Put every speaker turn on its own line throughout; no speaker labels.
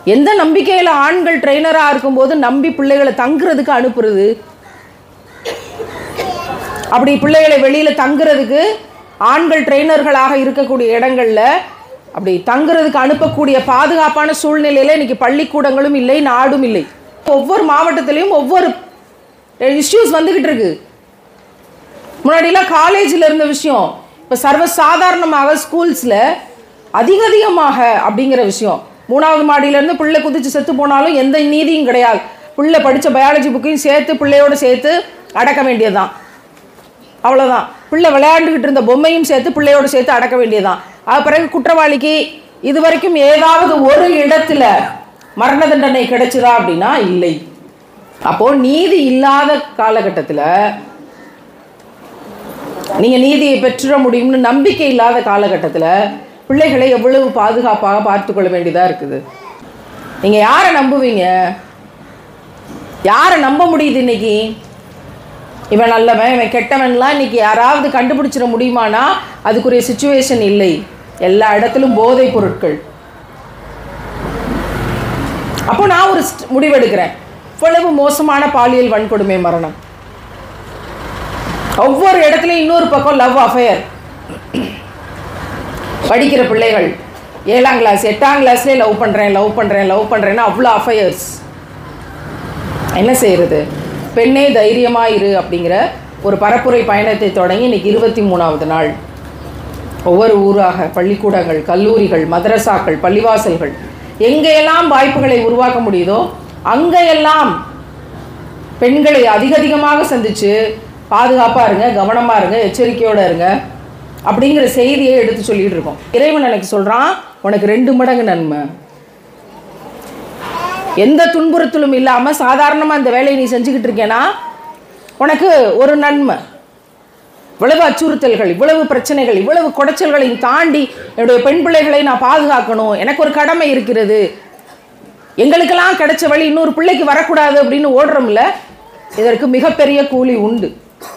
எந்த நம்பிக்கையில் ஆண்கள் ட்ரெயினராக இருக்கும்போது நம்பி பிள்ளைகளை தங்குறதுக்கு அனுப்புறது அப்படி பிள்ளைகளை வெளியில் தங்குறதுக்கு ஆண்கள் ட்ரெயினர்களாக இருக்கக்கூடிய இடங்கள்ல அப்படி தங்குறதுக்கு அனுப்பக்கூடிய பாதுகாப்பான சூழ்நிலையில் இன்னைக்கு பள்ளிக்கூடங்களும் இல்லை நாடும் இல்லை ஒவ்வொரு மாவட்டத்திலையும் ஒவ்வொரு இஷ்யூஸ் வந்துக்கிட்டு இருக்கு முன்னாடிலாம் காலேஜில் இருந்த விஷயம் இப்போ சர்வசாதாரணமாக ஸ்கூல்ஸில் அதிக அதிகமாக அப்படிங்கிற விஷயம் மூணாவது மாடியிலேருந்து பிள்ளை குதிச்சு செத்து போனாலும் எந்த நீதியும் கிடையாது பிள்ளை படித்த பயாலஜி புக்கையும் சேர்த்து பிள்ளையோடு சேர்த்து அடக்க வேண்டியதுதான் அவ்வளோதான் பிள்ளை விளையாண்டுக்கிட்டு இருந்த பொம்மையும் சேர்த்து பிள்ளையோடு சேர்த்து அடக்க வேண்டியதுதான் அது பிறகு குற்றவாளிக்கு இது வரைக்கும் ஏதாவது ஒரு இடத்துல மரண தண்டனை கிடைச்சதா அப்படின்னா இல்லை அப்போ நீதி இல்லாத காலகட்டத்தில் நீங்கள் நீதியை பெற்றுட முடியும்னு நம்பிக்கை இல்லாத காலகட்டத்தில் பிள்ளைகளை எவ்வளவு பாதுகாப்பாக பார்த்து கொள்ள வேண்டியதாக இருக்குது நீங்கள் யாரை நம்புவீங்க யாரை நம்ப முடியுது இன்னைக்கு இவன் நல்லவன் இவன் கெட்டவன்லாம் இன்னைக்கு யாராவது கண்டுபிடிச்சிட முடியுமானா அதுக்குரிய சுச்சுவேஷன் இல்லை எல்லா இடத்திலும் போதைப் பொருட்கள் அப்போ நான் ஒரு st- முடிவெடுக்கிறேன் இவ்வளவு மோசமான பாலியல் வன்கொடுமை மரணம் ஒவ்வொரு இடத்துலையும் இன்னொரு பக்கம் லவ் அஃபேர் படிக்கிற பிள்ளைகள் ஏழாம் கிளாஸ் எட்டாம் கிளாஸ்லேயே லவ் பண்ணுறேன் லவ் பண்ணுறேன் லவ் பண்ணுறேன்னா அவ்வளோ அஃபயர்ஸ் என்ன செய்கிறது பெண்ணே தைரியமாக இரு அப்படிங்கிற ஒரு பரப்புரை பயணத்தை தொடங்கி இன்னைக்கு இருபத்தி மூணாவது நாள் ஒவ்வொரு ஊராக பள்ளிக்கூடங்கள் கல்லூரிகள் மதரசாக்கள் பள்ளிவாசல்கள் எங்கெல்லாம் வாய்ப்புகளை உருவாக்க முடியுதோ அங்கெல்லாம் பெண்களை அதிக அதிகமாக சந்திச்சு பாதுகாப்பாக இருங்க கவனமாக இருங்க எச்சரிக்கையோடு இருங்க அப்படிங்கிற செய்தியை எடுத்து சொல்லிட்டு இருக்கோம் இறைவன் எனக்கு சொல்கிறான் உனக்கு ரெண்டு மடங்கு நன்மை எந்த துன்புறுத்தலும் இல்லாமல் சாதாரணமாக இந்த வேலையை நீ செஞ்சுக்கிட்டு இருக்கேன்னா உனக்கு ஒரு நன்மை இவ்வளவு அச்சுறுத்தல்கள் இவ்வளவு பிரச்சனைகள் இவ்வளவு குடைச்சல்களையும் தாண்டி என்னுடைய பெண் பிள்ளைகளை நான் பாதுகாக்கணும் எனக்கு ஒரு கடமை இருக்கிறது எங்களுக்கெல்லாம் கிடைச்ச வழி இன்னொரு பிள்ளைக்கு வரக்கூடாது அப்படின்னு ஓடுறோம்ல இதற்கு மிகப்பெரிய கூலி உண்டு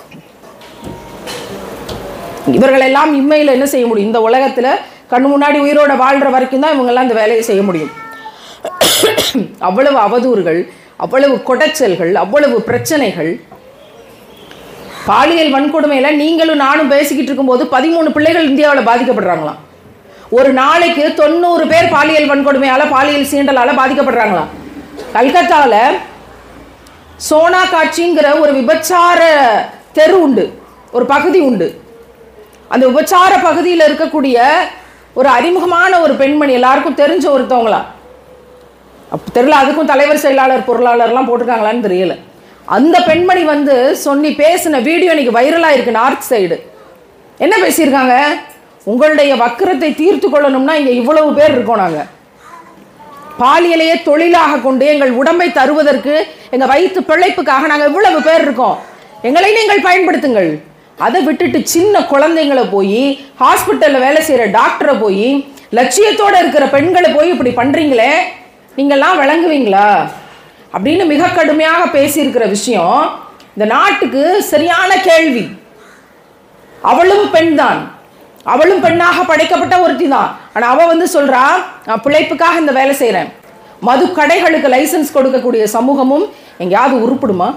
இவர்களெல்லாம் இம்மையில் என்ன செய்ய முடியும் இந்த உலகத்தில் கண்ணு முன்னாடி உயிரோட வாழ்கிற வரைக்கும் தான் இவங்கெல்லாம் இந்த வேலையை செய்ய முடியும் அவ்வளவு அவதூறுகள் அவ்வளவு கொடைச்சல்கள் அவ்வளவு பிரச்சனைகள் பாலியல் வன்கொடுமையில் நீங்களும் நானும் பேசிக்கிட்டு இருக்கும்போது பதிமூணு பிள்ளைகள் இந்தியாவில் பாதிக்கப்படுறாங்களாம் ஒரு நாளைக்கு தொண்ணூறு பேர் பாலியல் வன்கொடுமையால் பாலியல் சீண்டலால் பாதிக்கப்படுறாங்களாம் கல்கத்தாவில் சோனா காட்சிங்கிற ஒரு விபச்சார தெரு உண்டு ஒரு பகுதி உண்டு அந்த விபச்சார பகுதியில் இருக்கக்கூடிய ஒரு அறிமுகமான ஒரு பெண்மணி எல்லாருக்கும் தெரிஞ்ச ஒருத்தவங்களா அப்போ தெரியல அதுக்கும் தலைவர் செயலாளர் பொருளாளர்லாம் போட்டிருக்காங்களான்னு தெரியல அந்த பெண்மணி வந்து சொல்லி பேசின வீடியோ இன்னைக்கு வைரலாக இருக்கு நார்த் சைடு என்ன பேசியிருக்காங்க உங்களுடைய வக்கிரத்தை தீர்த்து கொள்ளணும்னா இங்கே இவ்வளவு பேர் இருக்கோம் நாங்கள் பாலியலையே தொழிலாக கொண்டு எங்கள் உடம்பை தருவதற்கு எங்கள் வயிற்று பிழைப்புக்காக நாங்கள் இவ்வளவு பேர் இருக்கோம் எங்களை நீங்கள் பயன்படுத்துங்கள் அதை விட்டுட்டு சின்ன குழந்தைங்களை போய் ஹாஸ்பிட்டலில் வேலை செய்கிற டாக்டரை போய் லட்சியத்தோடு இருக்கிற பெண்களை போய் இப்படி பண்ணுறீங்களே நீங்கள்லாம் விளங்குவீங்களா அப்படின்னு மிக கடுமையாக பேசியிருக்கிற விஷயம் இந்த நாட்டுக்கு சரியான கேள்வி அவளும் பெண்தான் அவளும் பெண்ணாக படைக்கப்பட்ட ஒருத்தி தான் ஆனால் அவள் வந்து சொல்றா நான் பிழைப்புக்காக இந்த வேலை செய்கிறேன் மது கடைகளுக்கு லைசன்ஸ் கொடுக்கக்கூடிய சமூகமும் எங்கேயாவது உருப்படுமா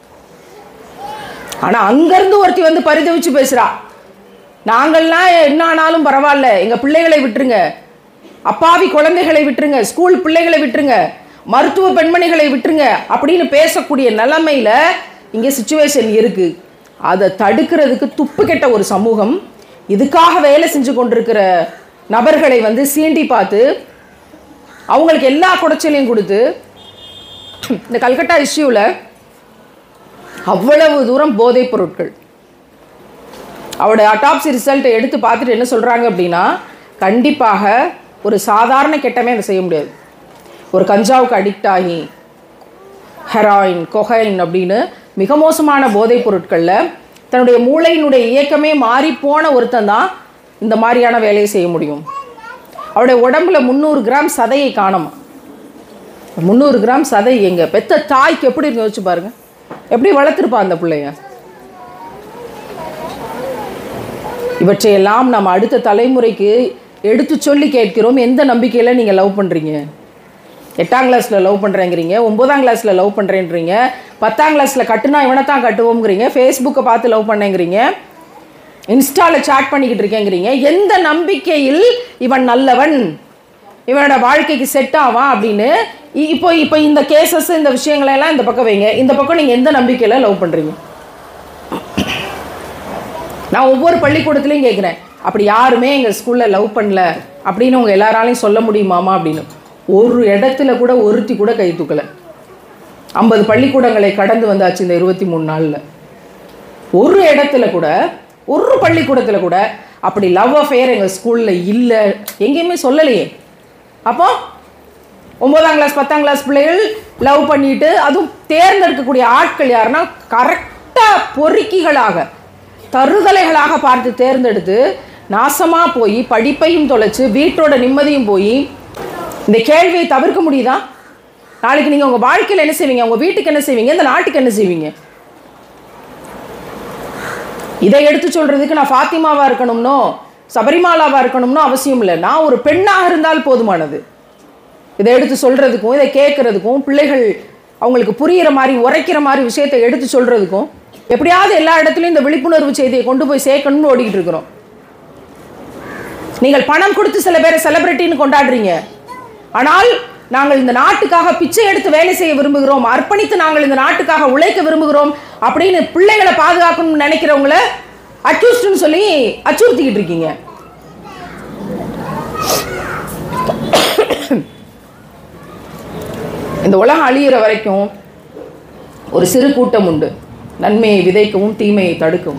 ஆனால் அங்கேருந்து ஒருத்தி வந்து பரிதவிச்சு பேசுகிறா நாங்கள்லாம் என்ன ஆனாலும் பரவாயில்ல எங்கள் பிள்ளைகளை விட்டுருங்க அப்பாவி குழந்தைகளை விட்டுருங்க ஸ்கூல் பிள்ளைகளை விட்டுருங்க மருத்துவ பெண்மணிகளை விட்டுருங்க அப்படின்னு பேசக்கூடிய நிலைமையில இங்கே சுச்சுவேஷன் இருக்கு அதை தடுக்கிறதுக்கு துப்பு கெட்ட ஒரு சமூகம் இதுக்காக வேலை செஞ்சு கொண்டிருக்கிற நபர்களை வந்து சீண்டி பார்த்து அவங்களுக்கு எல்லா குடைச்சலையும் கொடுத்து இந்த கல்கட்டா இஷ்யூவில் அவ்வளவு தூரம் போதைப் பொருட்கள் அவருடைய அட்டாப்சி ரிசல்ட்டை எடுத்து பார்த்துட்டு என்ன சொல்கிறாங்க அப்படின்னா கண்டிப்பாக ஒரு சாதாரண கெட்டமே அதை செய்ய முடியாது ஒரு கஞ்சாவுக்கு அடிக்ட் ஆகி ஹெராயின் கொகைன் அப்படின்னு மிக மோசமான போதைப் பொருட்களில் தன்னுடைய மூளையினுடைய இயக்கமே மாறி போன ஒருத்தன் தான் இந்த மாதிரியான வேலையை செய்ய முடியும் அவருடைய உடம்புல முந்நூறு கிராம் சதையை காணுமா முந்நூறு கிராம் சதை எங்க பெத்த தாய்க்கு எப்படி இருக்கு யோசிச்சு பாருங்க எப்படி வளர்த்துருப்பா அந்த பிள்ளைய இவற்றையெல்லாம் நம்ம அடுத்த தலைமுறைக்கு எடுத்து சொல்லி கேட்கிறோம் எந்த நம்பிக்கையில் நீங்கள் லவ் பண்ணுறீங்க எட்டாம் கிளாஸில் லவ் பண்ணுறேங்கிறீங்க ஒன்பதாம் கிளாஸில் லவ் பண்ணுறேன்றீங்க பத்தாம் கிளாஸில் கட்டுனா இவனை தான் கட்டுவோங்கிறீங்க ஃபேஸ்புக்கை பார்த்து லவ் பண்ணேங்கிறீங்க இன்ஸ்டாவில் சாட் பண்ணிக்கிட்டு இருக்கேங்கிறீங்க எந்த நம்பிக்கையில் இவன் நல்லவன் இவனோட வாழ்க்கைக்கு செட் ஆவான் அப்படின்னு இ- இப்போ இப்போ இந்த கேசஸ் இந்த விஷயங்களை எல்லாம் இந்த பக்கம் வைங்க இந்த பக்கம் நீங்கள் எந்த நம்பிக்கையில் லவ் பண்ணுறீங்க நான் ஒவ்வொரு பள்ளிக்கூடத்துலையும் கேட்குறேன் அப்படி யாருமே எங்கள் ஸ்கூலில் லவ் பண்ணல அப்படின்னு உங்கள் எல்லாராலையும் சொல்ல முடியுமாமா அப்படின்னு ஒரு இடத்துல கூட ஒருத்தி கூட கை தூக்கலை ஐம்பது பள்ளிக்கூடங்களை கடந்து வந்தாச்சு இந்த இருபத்தி மூணு நாளில் ஒரு இடத்துல கூட ஒரு பள்ளிக்கூடத்தில் கூட அப்படி லவ் அஃபேர் எங்கள் ஸ்கூலில் இல்லை எங்கேயுமே சொல்லலையே அப்போ ஒன்பதாம் கிளாஸ் பத்தாம் கிளாஸ் பிள்ளைகள் லவ் பண்ணிட்டு அதுவும் தேர்ந்தெடுக்கக்கூடிய ஆட்கள் யாருன்னா கரெக்டாக பொறுக்கிகளாக தருதலைகளாக பார்த்து தேர்ந்தெடுத்து நாசமாக போய் படிப்பையும் தொலைச்சு வீட்டோட நிம்மதியும் போய் இந்த கேள்வியை தவிர்க்க முடியுதா நாளைக்கு நீங்கள் உங்கள் வாழ்க்கையில் என்ன செய்வீங்க உங்கள் வீட்டுக்கு என்ன செய்வீங்க இந்த நாட்டுக்கு என்ன செய்வீங்க இதை எடுத்து சொல்றதுக்கு நான் ஃபாத்திமாவா இருக்கணும்னோ சபரிமாலாவா இருக்கணும்னோ அவசியம் இல்லை நான் ஒரு பெண்ணாக இருந்தால் போதுமானது இதை எடுத்து சொல்றதுக்கும் இதை கேட்கறதுக்கும் பிள்ளைகள் அவங்களுக்கு புரியிற மாதிரி உரைக்கிற மாதிரி விஷயத்தை எடுத்து சொல்றதுக்கும் எப்படியாவது எல்லா இடத்துலையும் இந்த விழிப்புணர்வு செய்தியை கொண்டு போய் சேர்க்கணும்னு ஓடிக்கிட்டு இருக்கிறோம் நீங்கள் பணம் கொடுத்து சில பேரை செலிபிரிட்டின்னு கொண்டாடுறீங்க ஆனால் நாங்கள் இந்த நாட்டுக்காக பிச்சை எடுத்து வேலை செய்ய விரும்புகிறோம் அர்ப்பணித்து நாங்கள் இந்த நாட்டுக்காக உழைக்க விரும்புகிறோம் அப்படின்னு பிள்ளைகளை பாதுகாக்கணும்னு நினைக்கிறவங்கள அக்யூஸ்ட்னு சொல்லி அச்சுறுத்திக்கிட்டு இருக்கீங்க இந்த உலகம் அழியிற வரைக்கும் ஒரு சிறு கூட்டம் உண்டு நன்மையை விதைக்கவும் தீமையை தடுக்கவும்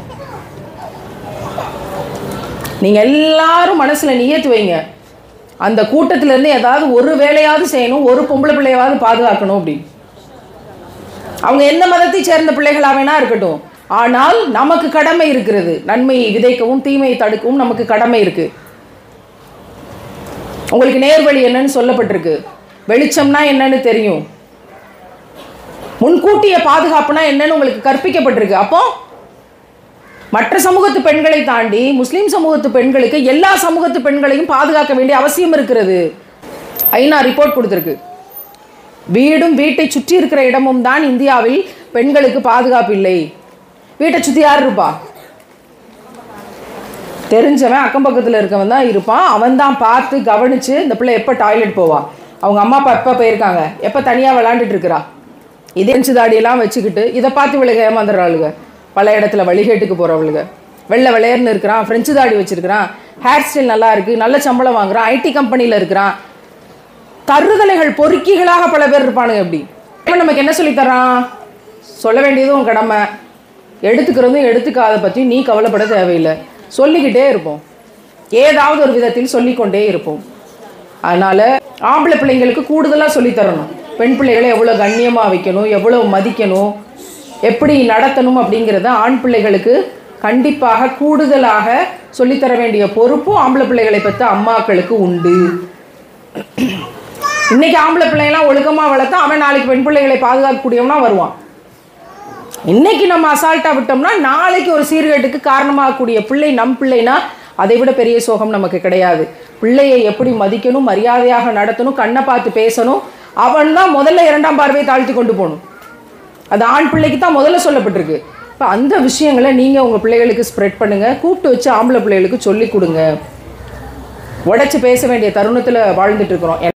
நீங்க எல்லாரும் மனசுல நியத்து வைங்க அந்த கூட்டத்துல இருந்து ஏதாவது ஒரு வேலையாவது செய்யணும் ஒரு பொம்பளை பிள்ளையாவது பாதுகாக்கணும் அப்படின்னு அவங்க எந்த மதத்தை சேர்ந்த பிள்ளைகளா வேணா இருக்கட்டும் ஆனால் நமக்கு கடமை இருக்கிறது நன்மையை விதைக்கவும் தீமையை தடுக்கவும் நமக்கு கடமை இருக்கு உங்களுக்கு நேர்வழி என்னன்னு சொல்லப்பட்டிருக்கு வெளிச்சம்னா என்னன்னு தெரியும் முன்கூட்டிய பாதுகாப்புனா என்னன்னு உங்களுக்கு கற்பிக்கப்பட்டிருக்கு அப்போ மற்ற சமூகத்து பெண்களை தாண்டி முஸ்லிம் சமூகத்து பெண்களுக்கு எல்லா சமூகத்து பெண்களையும் பாதுகாக்க வேண்டிய அவசியம் இருக்கிறது ஐநா ரிப்போர்ட் கொடுத்துருக்கு வீடும் வீட்டை சுற்றி இருக்கிற இடமும் தான் இந்தியாவில் பெண்களுக்கு பாதுகாப்பு இல்லை வீட்டை சுற்றி யார் இருப்பா தெரிஞ்சவன் அக்கம் பக்கத்தில் இருக்கவன் தான் இருப்பான் அவன் தான் பார்த்து கவனித்து இந்த பிள்ளை எப்போ டாய்லெட் போவா அவங்க அம்மா அப்பா எப்போ போயிருக்காங்க எப்போ தனியாக விளாண்டுட்டு இருக்கிறா இதே அஞ்சு தாடியெல்லாம் வச்சுக்கிட்டு இதை பார்த்து இவளுக ஏமாந்துடுறாளுங்க பல இடத்துல வழிகேட்டுக்கு போகிறவளுங்க வெள்ளை வெளையர்னு இருக்கிறான் ஃப்ரெஞ்சு தாடி வச்சிருக்கிறான் ஹேர் ஸ்டைல் நல்லா இருக்குது நல்ல சம்பளம் வாங்குறான் ஐடி கம்பெனியில் இருக்கிறான் தருதலைகள் பொறுக்கிகளாக பல பேர் இருப்பானுங்க எப்படி இவன் நமக்கு என்ன சொல்லித் தரான் சொல்ல வேண்டியதும் உன் கடமை எடுத்துக்கிறதும் எடுத்துக்காத பற்றி நீ கவலைப்பட தேவையில்லை சொல்லிக்கிட்டே இருப்போம் ஏதாவது ஒரு விதத்தில் சொல்லிக்கொண்டே இருப்போம் அதனால ஆம்பளை பிள்ளைங்களுக்கு கூடுதலாக சொல்லித் தரணும் பெண் பிள்ளைகளை எவ்வளோ கண்ணியமாக வைக்கணும் எவ்வளோ மதிக்கணும் எப்படி நடத்தணும் அப்படிங்கிறத ஆண் பிள்ளைகளுக்கு கண்டிப்பாக கூடுதலாக சொல்லித்தர வேண்டிய பொறுப்பும் ஆம்பளை பிள்ளைகளை பெற்ற அம்மாக்களுக்கு உண்டு இன்னைக்கு ஆம்பளை பிள்ளைங்களாம் ஒழுக்கமாக வளர்த்தா அவன் நாளைக்கு பெண் பிள்ளைகளை பாதுகாக்கக்கூடியவனா வருவான் இன்னைக்கு நம்ம அசால்ட்டா விட்டோம்னா நாளைக்கு ஒரு சீர்கேட்டுக்கு காரணமாகக்கூடிய பிள்ளை நம் பிள்ளைனா அதை விட பெரிய சோகம் நமக்கு கிடையாது பிள்ளையை எப்படி மதிக்கணும் மரியாதையாக நடத்தணும் கண்ணை பார்த்து பேசணும் அவன் தான் முதல்ல இரண்டாம் பார்வையை தாழ்த்தி கொண்டு போகணும் அது ஆண் பிள்ளைக்கு தான் முதல்ல சொல்லப்பட்டிருக்கு இப்போ அந்த விஷயங்களை நீங்கள் உங்கள் பிள்ளைகளுக்கு ஸ்ப்ரெட் பண்ணுங்கள் கூப்பிட்டு வச்சு ஆம்பளை பிள்ளைகளுக்கு சொல்லிக் கொடுங்க உடைச்சு பேச வேண்டிய தருணத்தில் வாழ்ந்துட்டு இருக்கிறோம்